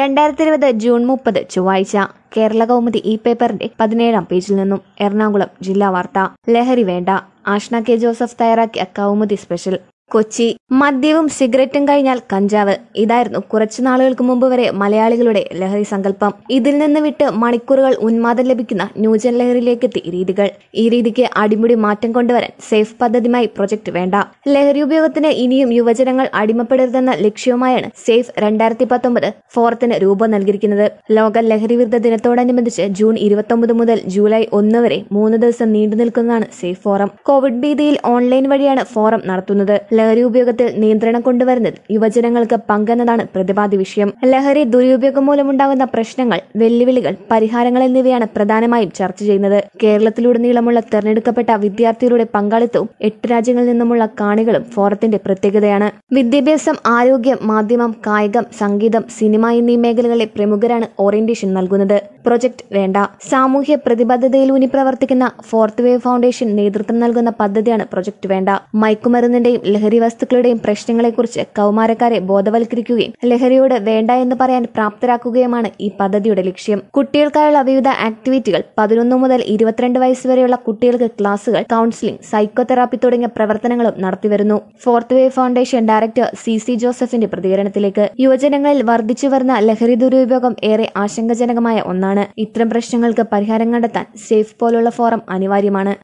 രണ്ടായിരത്തി ഇരുപത് ജൂൺ മുപ്പത് ചൊവ്വാഴ്ച കേരള കൗമുദി ഈ പേപ്പറിന്റെ പതിനേഴാം പേജിൽ നിന്നും എറണാകുളം ജില്ലാ വാർത്ത ലഹരി വേണ്ട ആഷ്ന കെ ജോസഫ് തയ്യാറാക്കിയ കൗമുദി സ്പെഷ്യൽ കൊച്ചി മദ്യവും സിഗരറ്റും കഴിഞ്ഞാൽ കഞ്ചാവ് ഇതായിരുന്നു കുറച്ചു നാളുകൾക്ക് മുമ്പ് വരെ മലയാളികളുടെ ലഹരി സങ്കല്പം ഇതിൽ നിന്ന് വിട്ട് മണിക്കൂറുകൾ ഉന്മാദം ലഭിക്കുന്ന ന്യൂജൻ ലഹരിയിലേക്കെത്തി രീതികൾ ഈ രീതിക്ക് അടിമുടി മാറ്റം കൊണ്ടുവരാൻ സേഫ് പദ്ധതിയുമായി പ്രൊജക്ട് വേണ്ട ലഹരി ഉപയോഗത്തിന് ഇനിയും യുവജനങ്ങൾ അടിമപ്പെടരുതെന്ന ലക്ഷ്യവുമായാണ് സേഫ് രണ്ടായിരത്തി പത്തൊമ്പത് ഫോറത്തിന് രൂപം നൽകിയിരിക്കുന്നത് ലോക ലഹരി വിരുദ്ധ ദിനത്തോടനുബന്ധിച്ച് ജൂൺ ഇരുപത്തൊമ്പത് മുതൽ ജൂലൈ ഒന്ന് വരെ മൂന്ന് ദിവസം നീണ്ടു നിൽക്കുന്നതാണ് സേഫ് ഫോറം കോവിഡ് ഭീതിയിൽ ഓൺലൈൻ വഴിയാണ് ഫോറം നടത്തുന്നത് ലഹരി ഉപയോഗത്തിൽ നിയന്ത്രണം കൊണ്ടുവരുന്നത് യുവജനങ്ങൾക്ക് പങ്കെന്നതാണ് പ്രതിപാദ്യ വിഷയം ലഹരി ദുരുപയോഗം മൂലമുണ്ടാകുന്ന പ്രശ്നങ്ങൾ വെല്ലുവിളികൾ പരിഹാരങ്ങൾ എന്നിവയാണ് പ്രധാനമായും ചർച്ച ചെയ്യുന്നത് കേരളത്തിലുടനീളമുള്ള തെരഞ്ഞെടുക്കപ്പെട്ട വിദ്യാർത്ഥികളുടെ പങ്കാളിത്തവും എട്ട് രാജ്യങ്ങളിൽ നിന്നുമുള്ള കാണികളും ഫോറത്തിന്റെ പ്രത്യേകതയാണ് വിദ്യാഭ്യാസം ആരോഗ്യം മാധ്യമം കായികം സംഗീതം സിനിമ എന്നീ മേഖലകളിലെ പ്രമുഖരാണ് ഓറിയന്റേഷൻ നൽകുന്നത് പ്രൊജക്ട് വേണ്ട സാമൂഹ്യ പ്രതിബദ്ധതയിലൂന്നി പ്രവർത്തിക്കുന്ന ഫോർത്ത് വേവ് ഫൗണ്ടേഷൻ നേതൃത്വം നൽകുന്ന പദ്ധതിയാണ് പ്രൊജക്ട് വേണ്ട മയക്കുമരുന്നിന്റെയും ലഹരി വസ്തുക്കളുടെയും പ്രശ്നങ്ങളെക്കുറിച്ച് കൗമാരക്കാരെ ബോധവൽക്കരിക്കുകയും ലഹരിയോട് വേണ്ട എന്ന് പറയാൻ പ്രാപ്തരാക്കുകയുമാണ് ഈ പദ്ധതിയുടെ ലക്ഷ്യം കുട്ടികൾക്കായുള്ള വിവിധ ആക്ടിവിറ്റികൾ പതിനൊന്ന് മുതൽ ഇരുപത്തിരണ്ട് വയസ്സ് വരെയുള്ള കുട്ടികൾക്ക് ക്ലാസുകൾ കൌൺസിലിംഗ് സൈക്കോതെറാപ്പി തുടങ്ങിയ പ്രവർത്തനങ്ങളും നടത്തിവരുന്നു fourth wave foundation director C C ജോസഫിന്റെ പ്രതികരണത്തിലേക്ക് യുവജനങ്ങളിൽ വർദ്ധിച്ചു വരുന്ന ലഹരി ദുരുപയോഗം ഏറെ ആശങ്കജനകമായ ഒന്നാണ് ഇത്തരം പ്രശ്നങ്ങൾക്ക് പരിഹാരം കണ്ടെത്താൻ സേഫ് പോലുള്ള ഫോറം അനിവാര്യമാണ്